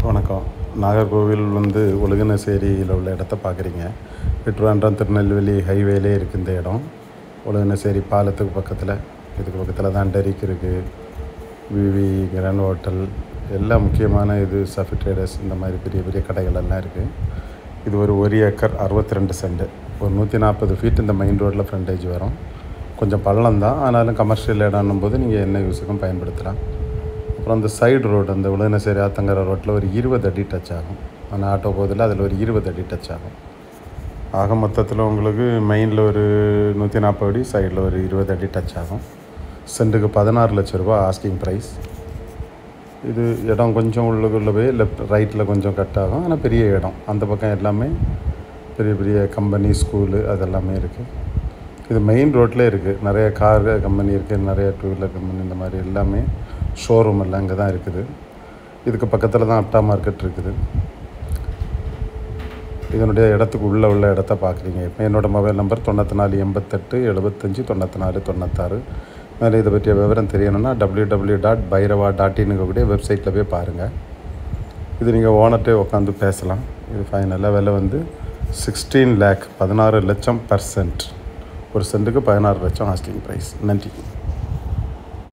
வணக்கம் நாகர்கோவில் வந்து ஒழுகினசேரியில் உள்ள இடத்த பார்க்குறீங்க திருவாண்டம் திருநெல்வேலி ஹைவேலே இருக்குது இந்த இடம் ஒழுகினசேரி பாலத்துக்கு பக்கத்தில் இதுக்கு பக்கத்தில் தான் டெரிக் இருக்குது விவி கிராண்ட் ஹோட்டல் எல்லா முக்கியமான இது சஃபி ட்ரேடர்ஸ் இந்த மாதிரி பெரிய பெரிய கடைகள் எல்லாம் இருக்குது இது ஒரு ஒரு ஏக்கர் அறுபத்தி ரெண்டு சென்ட் ஒரு நூற்றி நாற்பது ஃபீட் இந்த மெயின் ரோட்டில் ஃப்ரண்டேஜ் வரும் கொஞ்சம் பள்ளம் தான் ஆனாலும் கமர்ஷியல் இடம்னும் போது நீங்கள் என்ன யூஸுக்கும் பயன்படுத்தலாம் அப்புறம் அந்த சைடு ரோடு அந்த உலகநேசரி ஆத்தங்கர ரோட்டில் ஒரு இருபது அடி டச் ஆகும் ஆனால் ஆட்டோ போதில் அதில் ஒரு இருபது அடி டச் ஆகும் ஆக மொத்தத்தில் உங்களுக்கு மெயினில் ஒரு நூற்றி நாற்பது அடி சைடில் ஒரு இருபது அடி டச் ஆகும் சென்ட்டுக்கு பதினாறு லட்ச ரூபா ஆஸ்கிங் ப்ரைஸ் இது இடம் கொஞ்சம் உள்ளுக்குள்ளே போய் லெஃப்ட் ரைட்டில் கொஞ்சம் கட் ஆகும் ஆனால் பெரிய இடம் அந்த பக்கம் எல்லாமே பெரிய பெரிய கம்பெனி ஸ்கூலு அதெல்லாமே இருக்குது இது மெயின் ரோட்டில் இருக்குது நிறைய கார் கம்பெனி இருக்குது நிறைய டூ வீலர் கம்பெனி இந்த மாதிரி எல்லாமே ஷோரூம் எல்லாம் இங்கே தான் இருக்குது இதுக்கு பக்கத்தில் தான் அப்டா மார்க்கெட் இருக்குது இதனுடைய இடத்துக்கு உள்ளே உள்ள இடத்த பார்க்குறீங்க இப்போ என்னோடய மொபைல் நம்பர் தொண்ணூற்றி நாலு எண்பத்தெட்டு எழுபத்தஞ்சி தொண்ணூற்றி நாலு தொண்ணூத்தாறு மேலே இதை பற்றிய விவரம் தெரியணும்னா W W dot Bhairava dot இன்னுக்கூடிய வெப்சைட்டில் போய் பாருங்கள் இது நீங்கள் ஓனர்ட்டே உட்காந்து பேசலாம் இது ஃபைனலாக விலை வந்து சிக்ஸ்டீன் லேக் பதினாறு லட்சம் பர்சன்ட் ஒரு சென்ட்டுக்கு பதினாறு லட்சம் ஆஸ்டிங் ப்ரைஸ் நன்றி